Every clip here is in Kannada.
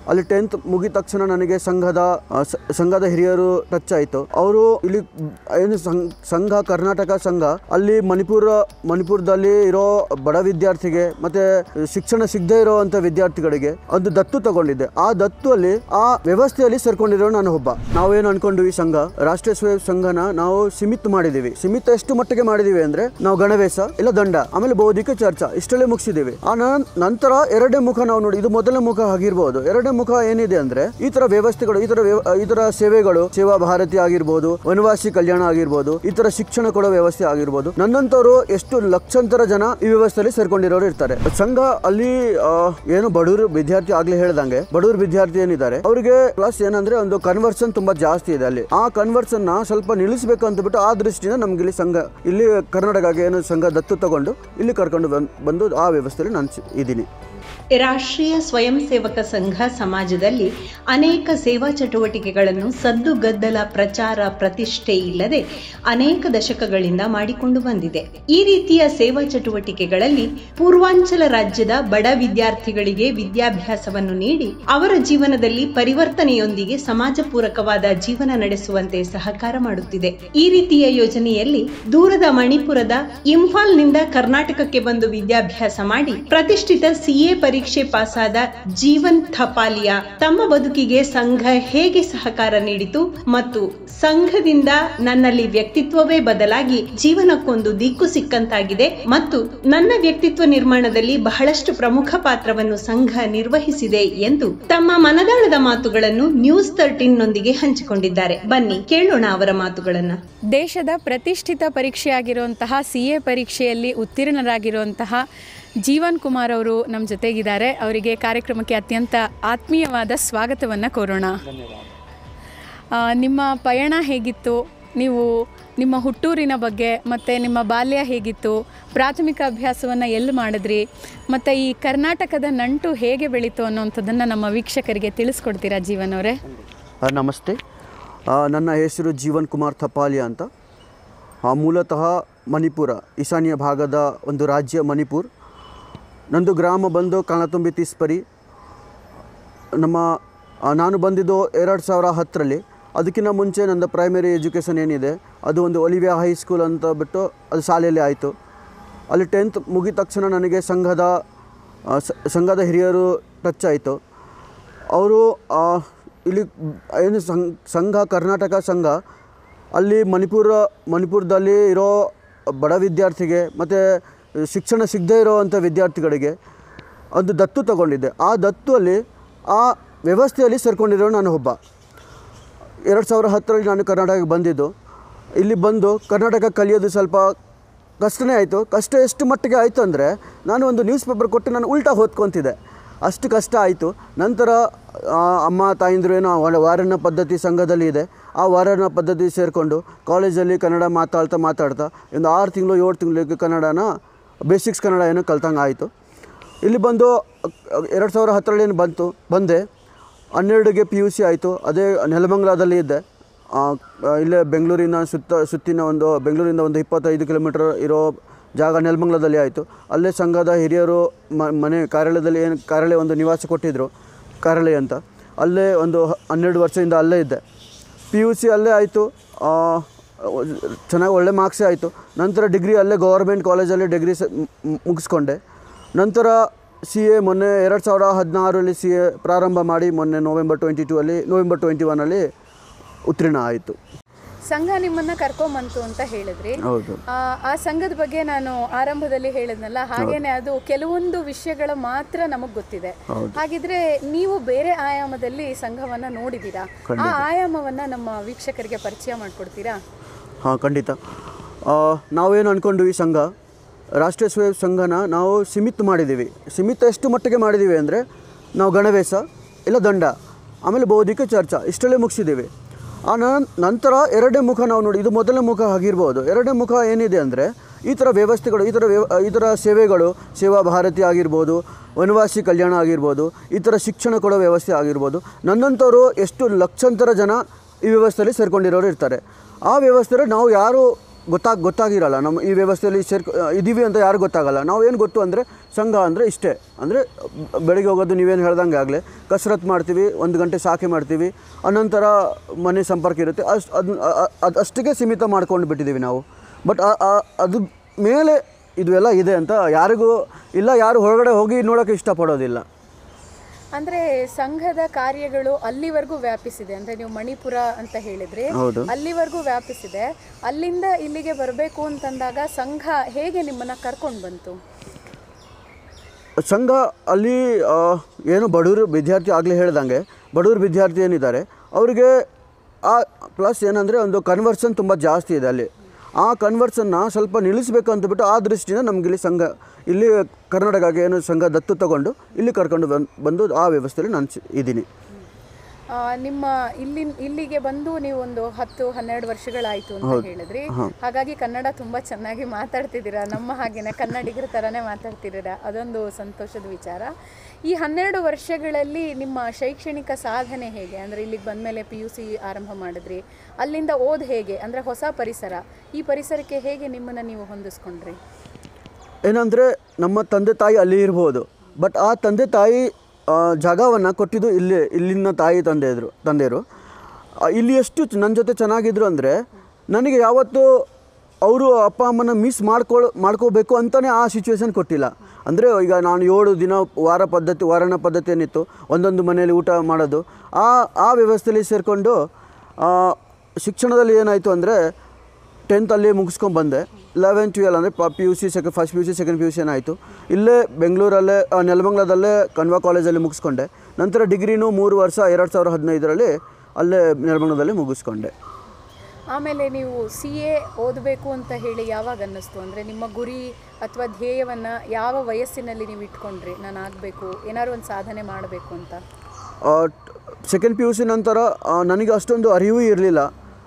ಅಲ್ಲಿ ಟೆಂತ್ ಮುಗಿದ ತಕ್ಷಣ ನನಗೆ ಸಂಘದ ಆ, ಸ- ಸಂಘದ ಹಿರಿಯರು ಟಚ್ ಆಯಿತು ಅವರು ಇಲ್ಲಿ ಏನು ಸಂಘ- ಸಂಘ ಕರ್ನಾಟಕ ಸಂಘ ಅಲ್ಲಿ ಮಣಿಪುರ ಮಣಿಪುರದಲ್ಲಿ ಇರೋ ಬಡ ವಿದ್ಯಾರ್ಥಿಗೆ ಮತ್ತೆ ಶಿಕ್ಷಣ ಸಿಗದೇ ಇರೋವಂಥ ವಿದ್ಯಾರ್ಥಿಗಳಿಗೆ ಒಂದು ದತ್ತು ತಗೊಂಡಿದ್ದೆ ಆ ದತ್ತು ಅಲ್ಲಿ ಆ ವ್ಯವಸ್ಥೆಯಲ್ಲಿ ಸೇರ್ಕೊಂಡಿರೋ ನಾನು ಒಬ್ಬ ನಾವೇನು ಅನ್ಕೊಂಡ್ವಿ ಸಂಘ ರಾಷ್ಟ್ರೀಯ ಸ್ವಯಂ ಸಂಘನ ನಾವು ಸೀಮಿತ ಮಾಡಿದೀವಿ ಸೀಮಿತ ಎಷ್ಟು ಮಟ್ಟಿಗೆ ಮಾಡಿದೀವಿ ಅಂದ್ರೆ ನಾವು ಗಣವೇಶ ಇಲ್ಲ ದಂಡ ಆಮೇಲೆ ಬೌದ್ಧಿಕ ಚರ್ಚಾ ಇಷ್ಟಲ್ಲೇ ಮುಗಿಸಿದೀವಿ ಆ ನನ್- ನಂತರ ಎರಡನೇ ಮುಖ ನಾವು ನೋಡಿ ಇದು ಮೊದಲನೇ ಮುಖ ಆಗಿರ್ಬೋದು ಎರಡನೇ ಮುಖ ಏನಿದೆ ಅಂದ್ರೆ ಈ ತರ ವ್ಯವಸ್ಥೆಗಳು ಈ ತರ ವ್ಯವ- ಈ ತರ ಸೇವೆಗಳು ಸೇವಾ ಭಾರತಿ ಆಗಿರ್ಬೋದು ವನವಾಸಿ ಕಲ್ಯಾಣ ಆಗಿರ್ಬೋದು ಈ ತರ ಶಿಕ್ಷಣ ಕೊಡೋ ವ್ಯವಸ್ಥೆ ಆಗಿರ್ಬೋದು ನನ್ನಂತವರು ಎಷ್ಟು ಲಕ್ಷಾಂತರ ಜನ ಈ ವ್ಯವಸ್ಥೆಯಲ್ಲಿ ಸೇರ್ಕೊಂಡಿರೋರು ಇರ್ತಾರೆ ಸಂಘ ಅಲ್ಲಿ ಆ, ಏನು ಬಡವರು ವಿದ್ಯಾರ್ಥಿ ಆಗ್ಲೇ ಹೇಳ್ದಂಗೆ ಬಡವರು ವಿದ್ಯಾರ್ಥಿ ಏನಿದ್ದಾರೆ ಅವರಿಗೆ ಪ್ಲಸ್ ಏನಂದ್ರೆ ಒಂದು ಕನ್ವರ್ಷನ್ ತುಂಬಾ ಜಾಸ್ತಿ ಇದೆ ಅಲ್ಲಿ ಆ ಕನ್ವರ್ಷನ್ ನ ಸ್ವಲ್ಪ ನಿಲ್ಲಿಸಬೇಕು ಅಂತ ಬಿಟ್ಟು ಆ ದೃಷ್ಟಿಯಿಂದ ನಮ್ಗೆ ಇಲ್ಲಿ ಸಂಘ ಇಲ್ಲಿ ಕರ್ನಾಟಕಕ್ಕೆ ಏನು ಸಂಘ ದತ್ತು ತಗೊಂಡು ಇಲ್ಲಿ ಕರ್ಕೊಂಡು ಬಂದ್- ಬಂದು ಆ ವ್ಯವಸ್ಥೆಯಲ್ಲಿ ನಾನು ಸಿ- ಇದ್ದೀನಿ ರಾಷ್ಟ್ರೀಯ ಸ್ವಯಂ ಸೇವಕ ಸಂಘ ಸಮಾಜದಲ್ಲಿ ಅನೇಕ ಸೇವಾ ಚಟುವಟಿಕೆಗಳನ್ನು ಸದ್ದುಗದ್ದಲ ಪ್ರಚಾರ ಪ್ರತಿಷ್ಠೆ ಇಲ್ಲದೆ ಅನೇಕ ದಶಕಗಳಿಂದ ಮಾಡಿಕೊಂಡು ಬಂದಿದೆ ಈ ರೀತಿಯ ಸೇವಾ ಚಟುವಟಿಕೆಗಳಲ್ಲಿ ಪೂರ್ವಾಂಚಲ ರಾಜ್ಯದ ಬಡ ವಿದ್ಯಾರ್ಥಿಗಳಿಗೆ ವಿದ್ಯಾಭ್ಯಾಸವನ್ನು ನೀಡಿ ಅವರ ಜೀವನದಲ್ಲಿ ಪರಿವರ್ತನೆಯೊಂದಿಗೆ ಸಮಾಜ ಪೂರಕವಾದ ಜೀವನ ನಡೆಸುವಂತೆ ಸಹಕಾರ ಮಾಡುತ್ತಿದೆ ಈ ರೀತಿಯ ಯೋಜನೆಯಲ್ಲಿ ದೂರದ ಮಣಿಪುರದ ಇಂಫಾಲ್ನಿಂದ ಕರ್ನಾಟಕಕ್ಕೆ ಬಂದು ವಿದ್ಯಾಭ್ಯಾಸ ಮಾಡಿ ಪ್ರತಿಷ್ಠಿತ ಸಿಎ ಪರೀಕ್ಷೆ ಪಾಸಾದ ಜೀವನ್ ಥಪಾಲಿಯಾ ತಮ್ಮ ಬದುಕಿಗೆ ಸಂಘ ಹೇಗೆ ಸಹಕಾರ ನೀಡಿತು ಮತ್ತು ಸಂಘದಿಂದ ನನ್ನಲ್ಲಿ ವ್ಯಕ್ತಿತ್ವವೇ ಬದಲಾಗಿ ಜೀವನಕ್ಕೊಂದು ದಿಕ್ಕು ಸಿಕ್ಕಂತಾಗಿದೆ ಮತ್ತು ನನ್ನ ವ್ಯಕ್ತಿತ್ವ ನಿರ್ಮಾಣದಲ್ಲಿ ಬಹಳಷ್ಟು ಪ್ರಮುಖ ಪಾತ್ರವನ್ನು ಸಂಘ ನಿರ್ವಹಿಸಿದೆ ಎಂದು ತಮ್ಮ ಮನದಾಳದ ಮಾತುಗಳನ್ನು ನ್ಯೂಸ್ ತರ್ಟೀನ್ ನೊಂದಿಗೆ ಹಂಚಿಕೊಂಡಿದ್ದಾರೆ ಬನ್ನಿ ಕೇಳೋಣ ಅವರ ಮಾತುಗಳನ್ನ ದೇಶದ ಪ್ರತಿಷ್ಠಿತ ಪರೀಕ್ಷೆಯಾಗಿರುವಂತಹ ಸಿ ಎ ಪರೀಕ್ಷೆಯಲ್ಲಿ ಉತ್ತೀರ್ಣರಾಗಿರುವಂತಹ ಜೀವನ್ ಕುಮಾರ್ ಅವರು ನಮ್ಮ ಜೊತೆಗಿದ್ದಾರೆ ಅವರಿಗೆ ಕಾರ್ಯಕ್ರಮಕ್ಕೆ ಅತ್ಯಂತ ಆತ್ಮೀಯವಾದ ಸ್ವಾಗತವನ್ನು ಕೋರೋಣ ಆ, ನಿಮ್ಮ ಪಯಣ ಹೇಗಿತ್ತು ನೀವು ನಿಮ್ಮ ಹುಟ್ಟೂರಿನ ಬಗ್ಗೆ ಮತ್ತು ನಿಮ್ಮ ಬಾಲ್ಯ ಹೇಗಿತ್ತು ಪ್ರಾಥಮಿಕ ಅಭ್ಯಾಸವನ್ನು ಎಲ್ಲಿ ಮಾಡಿದ್ರಿ ಮತ್ತು ಈ ಕರ್ನಾಟಕದ ನಂಟು ಹೇಗೆ ಬೆಳೀತು ಅನ್ನೋವಂಥದ್ದನ್ನು ನಮ್ಮ ವೀಕ್ಷಕರಿಗೆ ತಿಳಿಸ್ಕೊಡ್ತೀರಾ ಜೀವನ್ ಅವರೇ ಆ, ನಮಸ್ತೆ ಆ, ನನ್ನ ಹೆಸರು ಜೀವನ್ ಕುಮಾರ್ ಥಪಾಲಿಯಾ ಅಂತ ಆ, ಮೂಲತಃ ಮಣಿಪುರ ಈಶಾನ್ಯ ಭಾಗದ ಒಂದು ರಾಜ್ಯ ಮಣಿಪುರ್ ನಂದು ಗ್ರಾಮ ಬಂದು ಕಣತುಂಬಿ ತೀಸ್ಪರಿ ನಮ್ಮ ಆ, ನಾನು ಬಂದಿದ್ದು ಎರಡು ಸಾವಿರ ಹತ್ತರಲ್ಲಿ ಅದಕ್ಕಿಂತ ಮುಂಚೆ ನಂದು ಪ್ರೈಮರಿ ಎಜುಕೇಷನ್ ಏನಿದೆ ಅದು ಒಂದು ಒಲಿವಿಯಾ ಹೈಸ್ಕೂಲ್ ಅಂತ ಬಿಟ್ಟು ಅದು ಶಾಲೆಯಲ್ಲಿ ಆಯಿತು ಅಲ್ಲಿ ಟೆಂತ್ ಮುಗಿದ ತಕ್ಷಣ ನನಗೆ ಸಂಘದ ಆ, ಸ- ಸಂಘದ ಹಿರಿಯರು ಟಚ್ ಆಯಿತು ಅವರು ಇಲ್ಲಿ ಏನು ಸಂಘ ಸಂಘ ಕರ್ನಾಟಕ ಸಂಘ ಅಲ್ಲಿ ಮಣಿಪುರ ಮಣಿಪುರದಲ್ಲಿ ಇರೋ ಬಡ ವಿದ್ಯಾರ್ಥಿಗೆ ಮತ್ತು ಶಿಕ್ಷಣ ಸಿಗದೇ ಇರೋವಂಥ ವಿದ್ಯಾರ್ಥಿಗಳಿಗೆ ಒಂದು ದತ್ತು ತಗೊಂಡಿದ್ದೆ ಆ ದತ್ತು ಅಲ್ಲಿ ಆ ವ್ಯವಸ್ಥೆಯಲ್ಲಿ ಸೇರ್ಕೊಂಡಿರೋ ನಾನು ಒಬ್ಬ ಎರಡು ಸಾವಿರ ಹತ್ತರಲ್ಲಿ ನಾನು ಕರ್ನಾಟಕಕ್ಕೆ ಬಂದಿದ್ದು ಇಲ್ಲಿ ಬಂದು ಕರ್ನಾಟಕ ಕಲಿಯೋದು ಸ್ವಲ್ಪ ಕಷ್ಟನೇ ಆಯಿತು ಕಷ್ಟ ಎಷ್ಟು ಮಟ್ಟಿಗೆ ಆಯಿತು ಅಂದರೆ ನಾನು ಒಂದು ನ್ಯೂಸ್ ಪೇಪರ್ ಕೊಟ್ಟು ನಾನು ಉಲ್ಟಾ ಓದ್ಕೊತಿದ್ದೆ ಅಷ್ಟು ಕಷ್ಟ ಆಯಿತು ನಂತರ ಆ, ಅಮ್ಮ ತಾಯಿಂದ್ರು ಏನೋ ವ- ವಾರಣ್ಯ ಪದ್ಧತಿ ಸಂಘದಲ್ಲಿ ಇದೆ ಆ ವಾರಣ್ಯ ಪದ್ಧತಿ ಸೇರಿಕೊಂಡು ಕಾಲೇಜಲ್ಲಿ ಕನ್ನಡ ಮಾತಾಡ್ತಾ ಮಾತಾಡ್ತಾ ಒಂದು ಆರು ತಿಂಗಳು ಏಳು ತಿಂಗಳಿಗೆ ಕನ್ನಡನ ಬೇಸಿಕ್ಸ್ ಕನ್ನಡ ಏನೋ ಕಲ್ತಂಗೆ ಆಯಿತು ಇಲ್ಲಿ ಬಂದು ಎರಡು ಸಾವಿರ ಹತ್ತರಲ್ಲಿ ಏನು ಬಂತು ಬಂದೆ ಹನ್ನೆರಡಿಗೆ ಪಿ ಯು ಸಿ ಆಯಿತು ಅದೇ ನೆಲಮಂಗಲದಲ್ಲಿ ಇದ್ದೆ ಆ, ಆ, ಇಲ್ಲೇ ಬೆಂಗಳೂರಿನ ಸುತ್ತ ಸುತ್ತಿನ ಒಂದು ಬೆಂಗಳೂರಿಂದ ಒಂದು ಇಪ್ಪತ್ತೈದು ಕಿಲೋಮೀಟರ್ ಇರೋ ಜಾಗ ನೆಲಮಂಗಲದಲ್ಲಿ ಆಯಿತು ಅಲ್ಲೇ ಸಂಘದ ಹಿರಿಯರು ಮ ಮನೆ ಕಾರ್ಯಾಲಯದಲ್ಲಿ ಏನು ಕಾರ್ಯಾಲಯ ಒಂದು ನಿವಾಸ ಕೊಟ್ಟಿದ್ದರು ಕಾರ್ಯಾಲಯ ಅಂತ ಅಲ್ಲೇ ಒಂದು ಹ- ಹನ್ನೆರಡು ವರ್ಷದಿಂದ ಅಲ್ಲೇ ಇದ್ದೆ ಪಿ ಯು ಸಿ ಅಲ್ಲೇ ಆಯಿತು ಚೆನ್ನಾಗಿ ಒಳ್ಳೆ ಮಾರ್ಕ್ಸೇ ಆಯಿತು ನಂತರ ಡಿಗ್ರಿ ಅಲ್ಲೇ ಗೌರ್ಮೆಂಟ್ ಕಾಲೇಜಲ್ಲಿ ಡಿಗ್ರಿ ಸ ಮು- ಮು- ಮುಗಿಸ್ಕೊಂಡೆ ನಂತರ ಸಿ ಎ ಮೊನ್ನೆ ಎರಡು ಸಾವಿರ ಹದಿನಾರರಲ್ಲಿ ಸಿ ಎ ಪ್ರಾರಂಭ ಮಾಡಿ ಮೊನ್ನೆ ನವೆಂಬರ್ ಟ್ವೆಂಟಿ ಟೂ ಅಲ್ಲಿ ನವೆಂಬರ್ ಟ್ವೆಂಟಿ ಒನಲ್ಲಿ ಉತ್ತೀರ್ಣ ಆಯಿತು ಸಂಘ ನಿಮ್ಮನ್ನು ಕರ್ಕೊಂಬಂತು ಅಂತ ಹೇಳಿದ್ರಿ ಹೌದು ಆ, ಆ ಸಂಘದ ಬಗ್ಗೆ ನಾನು ಆರಂಭದಲ್ಲಿ ಹೇಳಿದ್ನಲ್ಲ ಹಾಗೇನೆ ಅದು ಕೆಲವೊಂದು ವಿಷಯಗಳ ಮಾತ್ರ ನಮಗೆ ಗೊತ್ತಿದೆ ಹೌದು. ಹಾಗಿದ್ರೆ ನೀವು ಬೇರೆ ಆಯಾಮದಲ್ಲಿ ಸಂಘವನ್ನ ನೋಡಿದ್ದೀರಾ ಆ ಆಯಾಮವನ್ನ ನಮ್ಮ ವೀಕ್ಷಕರಿಗೆ ಪರಿಚಯ ಮಾಡಿಕೊಡ್ತೀರಾ ಹಾಂ ಖಂಡಿತ ಆ, ನಾವೇನು ಅಂದ್ಕೊಂಡ್ವಿ ಸಂಘ ರಾಷ್ಟ್ರೀಯ ಸ್ವಯಂ ಸಂಘನ ನಾವು ಸೀಮಿತ ಮಾಡಿದ್ದೀವಿ ಸೀಮಿತ ಎಷ್ಟು ಮಟ್ಟಿಗೆ ಮಾಡಿದ್ದೀವಿ ಅಂದರೆ ನಾವು ಗಣವೇಶ ಇಲ್ಲ ದಂಡ ಆಮೇಲೆ ಬೌದ್ಧಿಕ ಚರ್ಚಾ ಇಷ್ಟಲ್ಲೇ ಮುಗಿಸಿದ್ದೀವಿ ಆ ನನ್- ನಂತರ ಎರಡನೇ ಮುಖ ನಾವು ನೋಡಿ ಇದು ಮೊದಲನೇ ಮುಖ ಆಗಿರ್ಬೋದು ಎರಡನೇ ಮುಖ ಏನಿದೆ ಅಂದರೆ ಈ ಥರ ವ್ಯವಸ್ಥೆಗಳು ಈ ಥರ ವ್ಯವ ಈ ಥರ ಸೇವೆಗಳು ಸೇವಾ ಭಾರತಿ ಆಗಿರ್ಬೋದು ವನವಾಸಿ ಕಲ್ಯಾಣ ಆಗಿರ್ಬೋದು ಈ ಥರ ಶಿಕ್ಷಣ ಕೊಡೋ ವ್ಯವಸ್ಥೆ ಆಗಿರ್ಬೋದು ನನ್ನಂಥವರು ಎಷ್ಟು ಲಕ್ಷಾಂತರ ಜನ ಈ ವ್ಯವಸ್ಥೆಯಲ್ಲಿ ಸೇರ್ಕೊಂಡಿರೋರು ಇರ್ತಾರೆ ಆ ವ್ಯವಸ್ಥೆಯಲ್ಲಿ ನಾವು ಯಾರು ಗೊತ್ತಾಗ ಗೊತ್ತಾಗಿರಲ್ಲ ನಮ್ಮ ಈ ವ್ಯವಸ್ಥೆಯಲ್ಲಿ ಸೇರ್ಕೊ ಇದ್ದೀವಿ ಅಂತ ಯಾರು ಗೊತ್ತಾಗಲ್ಲ ನಾವು ಏನು ಗೊತ್ತು ಅಂದರೆ ಸಂಘ ಅಂದರೆ ಇಷ್ಟೇ ಅಂದರೆ ಬೆಳಗ್ಗೆ ಹೋಗೋದು ನೀವೇನು ಹೇಳ್ದಂಗೆ ಆಗಲೇ ಕಸರತ್ತು ಮಾಡ್ತೀವಿ ಒಂದು ಗಂಟೆ ಸಾಕೆ ಮಾಡ್ತೀವಿ ಅನಂತರ ಮನೆ ಸಂಪರ್ಕ ಇರುತ್ತೆ ಅಷ್ಟು ಅದು ಅದು ಅಷ್ಟಿಗೆ ಸೀಮಿತ ಮಾಡ್ಕೊಂಡು ಬಿಟ್ಟಿದ್ದೀವಿ ನಾವು ಬಟ್ ಅದು ಮೇಲೆ ಇದು ಎಲ್ಲ ಇದೆ ಅಂತ ಯಾರಿಗೂ ಇಲ್ಲ ಯಾರು ಹೊರಗಡೆ ಹೋಗಿ ನೋಡೋಕ್ಕೆ ಇಷ್ಟಪಡೋದಿಲ್ಲ ಅಂದ್ರೆ ಸಂಘದ ಕಾರ್ಯಗಳು ಅಲ್ಲಿವರೆಗೂ ವ್ಯಾಪಿಸಿದೆ ಅಂದ್ರೆ ನೀವು ಮಣಿಪುರ ಅಂತ ಹೇಳಿದ್ರಿ ಹೌದು. ಅಲ್ಲಿವರೆಗೂ ವ್ಯಾಪಿಸಿದೆ ಅಲ್ಲಿಂದ ಇಲ್ಲಿಗೆ ಬರಬೇಕು ಅಂತಂದಾಗ ಸಂಘ ಹೇಗೆ ನಿಮ್ಮನ್ನ ಕರ್ಕೊಂಡು ಬಂತು ಸಂಘ ಅಲ್ಲಿ ಆ, ಏನು ಬಡವರು ವಿದ್ಯಾರ್ಥಿ ಆಗಲೇ ಹೇಳ್ದಂಗೆ ಬಡವರು ವಿದ್ಯಾರ್ಥಿ ಏನಿದ್ದಾರೆ ಅವರಿಗೆ ಆ ಪ್ಲಸ್ ಏನಂದರೆ ಒಂದು ಕನ್ವರ್ಷನ್ ತುಂಬ ಜಾಸ್ತಿ ಇದೆ ಅಲ್ಲಿ ಆ ಕನ್ವರ್ಸನ್ನ ಸ್ವಲ್ಪ ನಿಲ್ಲಿಸಬೇಕು ಅಂತಬಿಟ್ಟು ಆ ದೃಷ್ಟಿಯಿಂದ ನಮ್ಗೆ ಇಲ್ಲಿ ಸಂಘ ಇಲ್ಲಿ ಕರ್ನಾಟಕಕ್ಕೆ ಏನು ಸಂಘ ದತ್ತು ತಗೊಂಡು ಇಲ್ಲಿ ಕರ್ಕೊಂಡು ಬಂದು ಬಂದು ಆ ವ್ಯವಸ್ಥೆಯಲ್ಲಿ ನಾನು ಸಿ- ಇದ್ದೀನಿ ಆ, ನಿಮ್ಮ ಇಲ್ಲಿ ಇಲ್ಲಿಗೆ ಬಂದು ನೀವು ಒಂದು ಹತ್ತು ಹನ್ನೆರಡು ವರ್ಷಗಳಾಯ್ತು ಅಂತ ಹೇಳಿದ್ರಿ ಹಾಗಾಗಿ ಕನ್ನಡ ತುಂಬಾ ಚೆನ್ನಾಗಿ ಮಾತಾಡ್ತಿದ್ದೀರಾ ನಮ್ಮ ಹಾಗೇನೆ ಕನ್ನಡಿಗರ ತರನೇ ಮಾತಾಡ್ತಿದ್ದೀರಾ ಅದೊಂದು ಸಂತೋಷದ ವಿಚಾರ ಈ ಹನ್ನೆರಡು ವರ್ಷಗಳಲ್ಲಿ ನಿಮ್ಮ ಶೈಕ್ಷಣಿಕ ಸಾಧನೆ ಹೇಗೆ ಅಂದ್ರೆ ಇಲ್ಲಿಗೆ ಬಂದ್ಮೇಲೆ ಪಿ ಯು ಸಿ ಆರಂಭ ಮಾಡಿದ್ರಿ ಅಲ್ಲಿಂದ ಓದ್ ಹೇಗೆ ಅಂದ್ರೆ ಹೊಸ ಪರಿಸರ ಈ ಪರಿಸರಕ್ಕೆ ಹೇಗೆ ನಿಮ್ಮನ್ನ ನೀವು ಹೊಂದಿಸ್ಕೊಂಡ್ರಿ ಏನಂದರೆ ನಮ್ಮ ತಂದೆ ತಾಯಿ ಅಲ್ಲಿ ಇರ್ಬೋದು ಬಟ್ ಆ ತಂದೆ ತಾಯಿ ಜಾಗವನ್ನು ಕೊಟ್ಟಿದ್ದು ಇಲ್ಲಿ ಇಲ್ಲಿನ ತಾಯಿ ತಂದೆಯರು ತಂದೆಯರು ಆ, ಇಲ್ಲಿ ಎಷ್ಟು ನನ್ನ ಜೊತೆ ಚೆನ್ನಾಗಿದ್ರು ಅಂದರೆ ನನಗೆ ಯಾವತ್ತೂ ಅವರು ಅಪ್ಪ ಅಮ್ಮನ ಮಿಸ್ ಮಾಡ್ಕೊಳ್ಳೋ ಮಾಡ್ಕೋಬೇಕು ಅಂತಲೇ ಆ ಸಿಚುವೇಶನ್ ಕೊಟ್ಟಿಲ್ಲ ಅಂದರೆ ಈಗ ನಾನು ಏಳು ದಿನ ವಾರ ಪದ್ಧತಿ ವಾರಣ ಪದ್ಧತಿ ಏನಿತ್ತು ಒಂದೊಂದು ಮನೆಯಲ್ಲಿ ಊಟ ಮಾಡೋದು ಆ ಆ ವ್ಯವಸ್ಥೆಯಲ್ಲಿ ಸೇರಿಕೊಂಡು ಶಿಕ್ಷಣದಲ್ಲಿ ಏನಾಯಿತು ಅಂದರೆ ಟೆಂತಲ್ಲಿ ಮುಗಿಸ್ಕೊಂಡು ಬಂದೆ ಲೆವೆನ್ ಟ್ವೆಲ್ ಅಂದರೆ P U C second first P U C second P U C ಏನಾಯಿತು ಇಲ್ಲೇ ಬೆಂಗಳೂರಲ್ಲೇ ಆ, ನೆಲಮಂಗಲದಲ್ಲೇ ಕನ್ವಾ ಕಾಲೇಜಲ್ಲಿ ಮುಗಿಸ್ಕೊಂಡೆ ನಂತರ ಡಿಗ್ರಿನೂ ಮೂರು ವರ್ಷ ಎರಡು ಸಾವಿರದ ಹದಿನೈದರಲ್ಲಿ ಅಲ್ಲೇ ನೆಲಮಂಗಲದಲ್ಲಿ ಮುಗಿಸ್ಕೊಂಡೆ ಆಮೇಲೆ ನೀವು ಸಿ ಎ ಓದಬೇಕು ಅಂತ ಹೇಳಿ ಯಾವಾಗ ಅನ್ನಿಸ್ತು ಅಂದರೆ ನಿಮ್ಮ ಗುರಿ ಅಥವಾ ಧ್ಯೇಯವನ್ನು ಯಾವ ವಯಸ್ಸಿನಲ್ಲಿ ನೀವು ಇಟ್ಕೊಂಡ್ರಿ ನಾನು ಆಗಬೇಕು ಏನಾದ್ರು ಒಂದು ಸಾಧನೆ ಮಾಡಬೇಕು ಅಂತ ಸೆಕೆಂಡ್ ಪಿ ಯು ಸಿ ನಂತರ ಆ, ನನಗೆ ಅಷ್ಟೊಂದು ಅರಿವು ಇರಲಿಲ್ಲ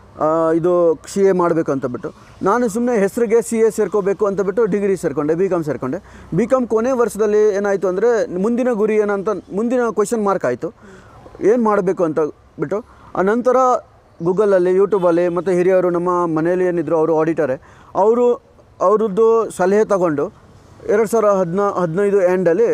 ಇದು ಸಿ ಎ ಮಾಡಬೇಕು ಅಂತ ಬಿಟ್ಟು ನಾನು ಸುಮ್ಮನೆ ಹೆಸರಿಗೆ ಸಿ ಎ ಸೇರ್ಕೋಬೇಕು ಅಂತ ಬಿಟ್ಟು ಡಿಗ್ರಿ ಸೇರಿಕೊಂಡೆ ಬಿ ಕಾಮ್ ಸೇರಿಕೊಂಡೆ ಬಿ ಕಾಮ್ ಕೊನೆ ವರ್ಷದಲ್ಲಿ ಏನಾಯಿತು ಅಂದರೆ ಮುಂದಿನ ಗುರಿ ಏನಂತ ಮುಂದಿನ ಕ್ವೆಶನ್ ಮಾರ್ಕ್ ಆಯಿತು ಏನು ಮಾಡಬೇಕು ಅಂತ ಬಿಟ್ಟು ಆ ನಂತರ ಗೂಗಲಲ್ಲಿ ಯೂಟ್ಯೂಬಲ್ಲಿ ಮತ್ತು ಹಿರಿಯರು ನಮ್ಮ ಮನೆಯಲ್ಲಿ ಏನಿದ್ರು ಅವರು ಆಡಿಟರೇ ಅವರು ಅವ್ರದ್ದು ಸಲಹೆ ತಗೊಂಡು ಎರಡು ಸಾವಿರ ಹದಿನಾ ಹದಿನೈದು ಎಂಡಲ್ಲಿ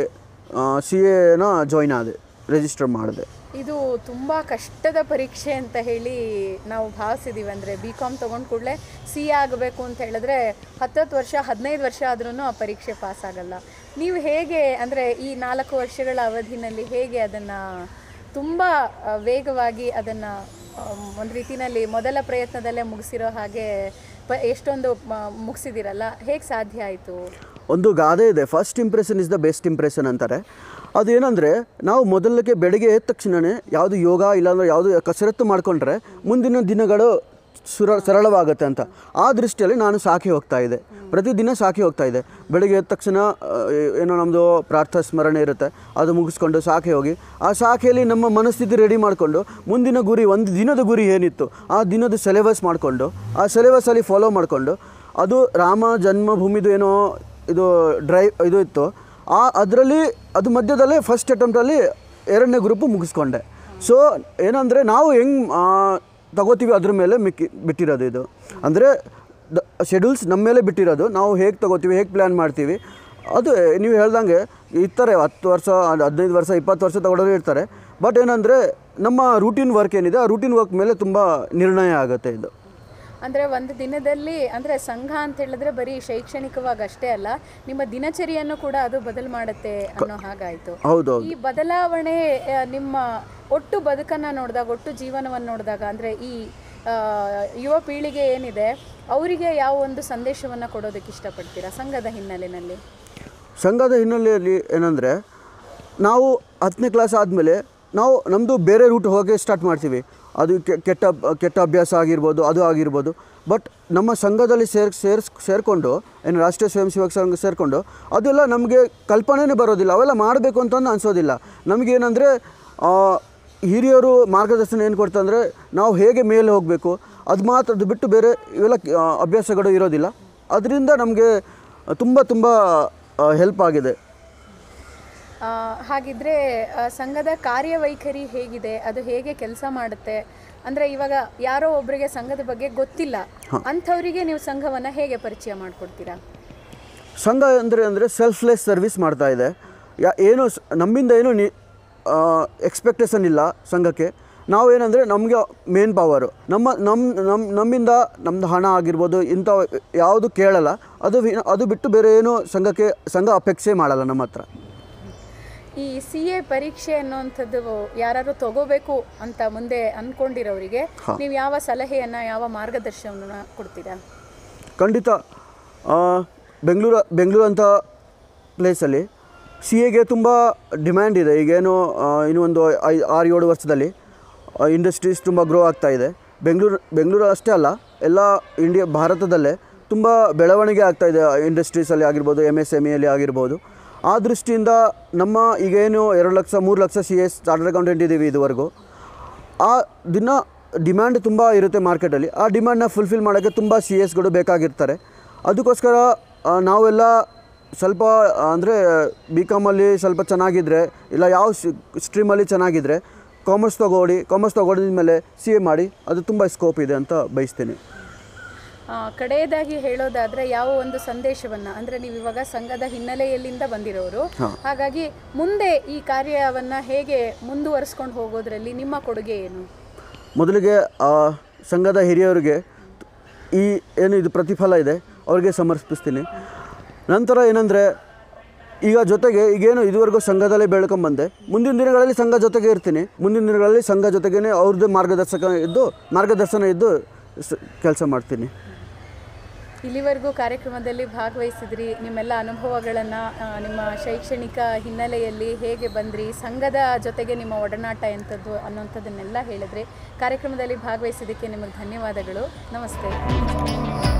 ಸಿ ಎನ ಜಾಯ್ನ್ ಆದೆ ರಿಜಿಸ್ಟರ್ ಮಾಡಿದೆ ಇದು ತುಂಬ ಕಷ್ಟದ ಪರೀಕ್ಷೆ ಅಂತ ಹೇಳಿ ನಾವು ಭಾವಿಸಿದ್ದೀವಿ ಅಂದರೆ ಬಿ ಕಾಮ್ ತೊಗೊಂಡು ಕೂಡಲೇ ಸಿ ಎ ಆಗಬೇಕು ಅಂತ ಹೇಳಿದ್ರೆ ಹತ್ತತ್ತು ವರ್ಷ ಹದಿನೈದು ವರ್ಷ ಆದ್ರೂ ಆ ಪರೀಕ್ಷೆ ಪಾಸ್ ಆಗಲ್ಲ ನೀವು ಹೇಗೆ ಅಂದರೆ ಈ ನಾಲ್ಕು ವರ್ಷಗಳ ಅವಧಿನಲ್ಲಿ ಹೇಗೆ ಅದನ್ನು ತುಂಬ ಆ, ವೇಗವಾಗಿ ಅದನ್ನು ಒಂದು ರೀತಿನಲ್ಲಿ ಮೊದಲ ಪ್ರಯತ್ನದಲ್ಲೇ ಮುಗಿಸಿರೋ ಹಾಗೆ ಪ ಎಷ್ಟೊಂದು ಮ- ಮುಗಿಸಿದಿರಲ್ಲ ಹೇಗೆ ಸಾಧ್ಯ ಆಯಿತು ಒಂದು ಗಾದೆ ಇದೆ first impression is the best impression ಅಂತಾರೆ ಅದೇನಂದರೆ ನಾವು ಮೊದಲಕ್ಕೆ ಬೆಳಗ್ಗೆ ಎದ್ದ ತಕ್ಷಣವೇ ಯಾವುದು ಯೋಗ ಇಲ್ಲಾಂದ್ರೆ ಯಾವುದು ಕಸರತ್ತು ಮಾಡಿಕೊಂಡ್ರೆ ಮುಂದಿನ ದಿನಗಳು ಸುರ ಸರಳವಾಗುತ್ತೆ ಅಂತ ಆ ದೃಷ್ಟಿಯಲ್ಲಿ ನಾನು ಸಾಕಿ ಹೋಗ್ತಾ ಇದ್ದೆ ಪ್ರತಿದಿನ ಸಾಕಿ ಹೋಗ್ತಾ ಇದ್ದೆ ಬೆಳಗ್ಗೆ ಎದ್ದ ತಕ್ಷಣ ಆ, ಏನೋ ನಮ್ಮದು ಪ್ರಾರ್ಥ ಸ್ಮರಣೆ ಇರುತ್ತೆ ಅದು ಮುಗಿಸ್ಕೊಂಡು ಸಾಕೆ ಹೋಗಿ ಆ ಶಾಖೆಯಲ್ಲಿ ನಮ್ಮ ಮನಸ್ಥಿತಿ ರೆಡಿ ಮಾಡಿಕೊಂಡು ಮುಂದಿನ ಗುರಿ ಒಂದು ದಿನದ ಗುರಿ ಏನಿತ್ತು ಆ ದಿನದ ಸಿಲೆಬಸ್ ಮಾಡಿಕೊಂಡು ಆ ಸಿಲೆಬಸಲ್ಲಿ ಫಾಲೋ ಮಾಡಿಕೊಂಡು ಅದು ರಾಮ ಜನ್ಮಭೂಮಿದು ಏನೋ ಇದು ಡ್ರೈವ್ ಇದು ಇತ್ತು ಆ ಅದರಲ್ಲಿ ಅದು ಮಧ್ಯದಲ್ಲೇ ಫಸ್ಟ್ ಅಟೆಂಪ್ಟಲ್ಲಿ ಎರಡನೇ ಗ್ರೂಪು ಮುಗಿಸ್ಕೊಂಡೆ ಸೊ ಏನಂದರೆ ನಾವು ಹೆಂಗೆ ತಗೋತೀವಿ ಅದ್ರ ಮೇಲೆ ಮಿಕ್ಕಿ ಬಿಟ್ಟಿರೋದು ಇದು ಅಂದರೆ ದ ಶೆಡ್ಯೂಲ್ಸ್ ನಮ್ಮ ಮೇಲೆ ಬಿಟ್ಟಿರೋದು ನಾವು ಹೇಗೆ ತಗೋತೀವಿ ಹೇಗೆ ಪ್ಲ್ಯಾನ್ ಮಾಡ್ತೀವಿ ಅದು ನೀವು ಹೇಳ್ದಂಗೆ ಇರ್ತಾರೆ ಹತ್ತು ವರ್ಷ ಅದ್ ಹದಿನೈದು ವರ್ಷ ಇಪ್ಪತ್ತು ವರ್ಷ ತಗೊಳ್ಳೋರು ಇರ್ತಾರೆ ಬಟ್ ಏನಂದರೆ ನಮ್ಮ ರೂಟೀನ್ ವರ್ಕ್ ಏನಿದೆ ಆ ರೂಟೀನ್ ವರ್ಕ್ ಮೇಲೆ ತುಂಬ ನಿರ್ಣಯ ಆಗುತ್ತೆ ಇದು ಅಂದರೆ ಒಂದು ದಿನದಲ್ಲಿ ಅಂದರೆ ಸಂಘ ಅಂತ ಹೇಳಿದ್ರೆ ಬರೀ ಶೈಕ್ಷಣಿಕವಾಗಿ ಅಷ್ಟೇ ಅಲ್ಲ ನಿಮ್ಮ ದಿನಚರಿಯನ್ನು ಕೂಡ ಅದು ಬದಲು ಮಾಡುತ್ತೆ ಅನ್ನೋ ಹಾಗಾಯಿತು ಹೌದು ಈ ಬದಲಾವಣೆ ಆ, ನಿಮ್ಮ ಒಟ್ಟು ಬದುಕನ್ನು ನೋಡಿದಾಗ ಒಟ್ಟು ಜೀವನವನ್ನು ನೋಡಿದಾಗ ಅಂದರೆ ಈ ಆ, ಯುವ ಪೀಳಿಗೆ ಏನಿದೆ ಅವರಿಗೆ ಯಾವ ಒಂದು ಸಂದೇಶವನ್ನು ಕೊಡೋದಕ್ಕೆ ಇಷ್ಟಪಡ್ತೀರಾ ಸಂಘದ ಹಿನ್ನೆಲೆಯಲ್ಲಿ ಸಂಘದ ಹಿನ್ನೆಲೆಯಲ್ಲಿ ಏನಂದರೆ ನಾವು ಹತ್ತನೇ ಕ್ಲಾಸ್ ಆದಮೇಲೆ ನಾವು ನಮ್ಮದು ಬೇರೆ ರೂಟ್ ಹೋಗೋಕ್ಕೆ ಸ್ಟಾರ್ಟ್ ಮಾಡ್ತೀವಿ ಅದು ಕೆ- ಕೆಟ್ಟ ಕೆಟ್ಟ ಅಭ್ಯಾಸ ಆಗಿರ್ಬೋದು ಅದು ಆಗಿರ್ಬೋದು ಬಟ್ ನಮ್ಮ ಸಂಘದಲ್ಲಿ ಸೇರ್ ಸೇರ್ಸ್ ಸೇರಿಕೊಂಡು ಏನು ರಾಷ್ಟ್ರೀಯ ಸ್ವಯಂ ಸೇವಕ ಸಂಘ ಸೇರಿಕೊಂಡು ಅದೆಲ್ಲ ನಮಗೆ ಕಲ್ಪನೆನೇ ಬರೋದಿಲ್ಲ ಅವೆಲ್ಲ ಮಾಡಬೇಕು ಅಂತ ಅನಿಸೋದಿಲ್ಲ ನಮಗೇನಂದರೆ ಹಿರಿಯರು ಮಾರ್ಗದರ್ಶನ ಏನು ಕೊಡ್ತಂದರೆ ನಾವು ಹೇಗೆ ಮೇಲೆ ಹೋಗಬೇಕು ಅದು ಮಾತ್ರ ಅದು ಬಿಟ್ಟು ಬೇರೆ ಇವೆಲ್ಲ ಆ, ಅಭ್ಯಾಸಗಳು ಇರೋದಿಲ್ಲ ಅದರಿಂದ ನಮಗೆ ತುಂಬ ತುಂಬ ಹೆಲ್ಪ್ ಆಗಿದೆ ಆ, ಹಾಗಿದ್ರೆ ಆ, ಸಂಘದ ಕಾರ್ಯವೈಖರಿ ಹೇಗಿದೆ ಅದು ಹೇಗೆ ಕೆಲಸ ಮಾಡುತ್ತೆ ಅಂದರೆ ಇವಾಗ ಯಾರೋ ಒಬ್ಬರಿಗೆ ಸಂಘದ ಬಗ್ಗೆ ಗೊತ್ತಿಲ್ಲ ಅಂಥವರಿಗೆ ನೀವು ಸಂಘವನ್ನು ಹೇಗೆ ಪರಿಚಯ ಮಾಡಿಕೊಡ್ತೀರಾ ಸಂಘ ಅಂದರೆ ಅಂದರೆ ಸೆಲ್ಫ್ಲೆಸ್ ಸರ್ವಿಸ್ ಮಾಡ್ತಾ ಇದೆ ಯಾ ಏನು ಸ್- ನಮ್ಮಿಂದ ಏನು ನಿ ಎಕ್ಸ್ಪೆಕ್ಟೇಷನ್ ಇಲ್ಲ ಸಂಘಕ್ಕೆ ನಾವೇನಂದರೆ ನಮಗೆ ಮೇನ್ ಪವರು ನಮ್ಮ ನಮ್ಮ ನಮ್ಮ ನಮ್ಮಿಂದ ನಮ್ಮದು ಹಣ ಆಗಿರ್ಬೋದು ಇಂಥ ಯಾವುದು ಕೇಳಲ್ಲ ಅದು ವಿ- ಅದು ಬಿಟ್ಟು ಬೇರೆ ಏನು ಸಂಘಕ್ಕೆ ಸಂಘ ಅಪೇಕ್ಷೆ ಮಾಡಲ್ಲ ನಮ್ಮ ಹತ್ರ ಈ ಸಿ ಎ ಪರೀಕ್ಷೆ ಅನ್ನುವಂಥದ್ದು ಯಾರು ತಗೋಬೇಕು ಅಂತ ಮುಂದೆ ಅಂದ್ಕೊಂಡಿರೋರಿಗೆ ನೀವು ಯಾವ ಸಲಹೆಯನ್ನು ಯಾವ ಮಾರ್ಗದರ್ಶನವನ್ನು ಕೊಡ್ತೀರಾ ಖಂಡಿತ ಆ, ಬೆಂಗಳೂರು ಬೆಂಗಳೂರು ಅಂತ ಪ್ಲೇಸಲ್ಲಿ ಸಿ ಎಗೆ ತುಂಬ ಡಿಮ್ಯಾಂಡ್ ಇದೆ ಈಗೇನು ಆ, ಇನ್ನು ಒಂದು ಐ ಆರು ಏಳು ವರ್ಷದಲ್ಲಿ ಇಂಡಸ್ಟ್ರೀಸ್ ತುಂಬ ಗ್ರೋ ಆಗ್ತಾ ಇದೆ ಬೆಂಗಳೂರು ಬೆಂಗಳೂರು ಅಷ್ಟೇ ಅಲ್ಲ ಎಲ್ಲ ಇಂಡಿಯಾ ಭಾರತದಲ್ಲೇ ತುಂಬ ಬೆಳವಣಿಗೆ ಆಗ್ತಾ ಇದೆ ಇಂಡಸ್ಟ್ರೀಸಲ್ಲಿ ಆಗಿರ್ಬೋದು ಎಮ್ ಎಸ್ ಎಮ್ ಇಯಲ್ಲಿ ಆಗಿರ್ಬೋದು ಆ ದೃಷ್ಟಿಯಿಂದ ನಮ್ಮ ಈಗೇನು ಎರಡು ಲಕ್ಷ ಮೂರು lakh C S chartered accountant ಇದ್ದೀವಿ ಇದುವರೆಗೂ ಆ ದಿನ ಡಿಮ್ಯಾಂಡ್ ತುಂಬ ಇರುತ್ತೆ ಮಾರ್ಕೆಟಲ್ಲಿ ಆ ಡಿಮ್ಯಾಂಡ್ನ ಫುಲ್ಫಿಲ್ ಮಾಡೋಕ್ಕೆ ತುಂಬ ಸಿ ಎಸ್ಗಳು ಬೇಕಾಗಿರ್ತಾರೆ ಅದಕ್ಕೋಸ್ಕರ ಆ, ನಾವೆಲ್ಲ ಸ್ವಲ್ಪ ಅಂದರೆ ಬಿ ಕಾಮಲ್ಲಿ ಸ್ವಲ್ಪ ಚೆನ್ನಾಗಿದ್ದರೆ ಇಲ್ಲ ಯಾವ ಸ್ಟ್ರೀಮಲ್ಲಿ ಚೆನ್ನಾಗಿದ್ದರೆ ಕಾಮರ್ಸ್ ತೊಗೊಡಿ ಕಾಮರ್ಸ್ ತೊಗೊಂಡಿದ ಮೇಲೆ ಸಿ ಎ ಮಾಡಿ ಅದು ತುಂಬ ಸ್ಕೋಪ್ ಇದೆ ಅಂತ ಬಯಸ್ತೀನಿ ಆ, ಕಡೆಯದಾಗಿ ಹೇಳೋದಾದ್ರೆ ಯಾವ ಒಂದು ಸಂದೇಶವನ್ನ ಅಂದ್ರೆ ನೀವು ಇವಾಗ ಸಂಘದ ಹಿನ್ನೆಲೆಯಲ್ಲಿಂದ ಬಂದಿರೋರು ಹಾಗಾಗಿ ಮುಂದೆ ಈ ಕಾರ್ಯವನ್ನ ಹೇಗೆ ಮುಂದುವರಿಸ್ಕೊಂಡು ಹೋಗೋದ್ರಲ್ಲಿ ನಿಮ್ಮ ಕೊಡುಗೆ ಏನು ಮೊದಲಿಗೆ ಆ ಸಂಘದ ಹಿರಿಯರಿಗೆ ಈ ಏನು ಇದು ಪ್ರತಿಫಲ ಇದೆ ಅವರಿಗೆ ಸಮರ್ಪಿಸ್ತೀನಿ ನಂತರ ಏನಂದರೆ ಈಗ ಜೊತೆಗೆ ಈಗೇನು ಇದುವರೆಗೂ ಸಂಘದಲ್ಲೇ ಬೆಳ್ಕೊಂಬಂದೆ ಮುಂದಿನ ದಿನಗಳಲ್ಲಿ ಸಂಘ ಜೊತೆಗೆ ಇರ್ತೀನಿ ಮುಂದಿನ ದಿನಗಳಲ್ಲಿ ಸಂಘ ಜೊತೆಗೇ ಅವ್ರದ್ದು ಮಾರ್ಗದರ್ಶಕ ಇದ್ದು ಮಾರ್ಗದರ್ಶನ ಇದ್ದು ಕೆಲಸ ಮಾಡ್ತೀನಿ ಇಲ್ಲಿವರೆಗೂ ಕಾರ್ಯಕ್ರಮದಲ್ಲಿ ಭಾಗವಹಿಸಿದ್ರಿ ನಿಮ್ಮೆಲ್ಲ ಅನುಭವಗಳನ್ನು ನಿಮ್ಮ ಶೈಕ್ಷಣಿಕ ಹಿನ್ನೆಲೆಯಲ್ಲಿ ಹೇಗೆ ಬಂದ್ರಿ ಸಂಘದ ಜೊತೆಗೆ ನಿಮ್ಮ ಒಡನಾಟ ಎಂಥದ್ದು ಅನ್ನೋಂಥದ್ದನ್ನೆಲ್ಲ ಹೇಳಿದ್ರಿ ಕಾರ್ಯಕ್ರಮದಲ್ಲಿ ಭಾಗವಹಿಸಿದ್ದಕ್ಕೆ ನಿಮಗೆ ಧನ್ಯವಾದಗಳು ನಮಸ್ತೆ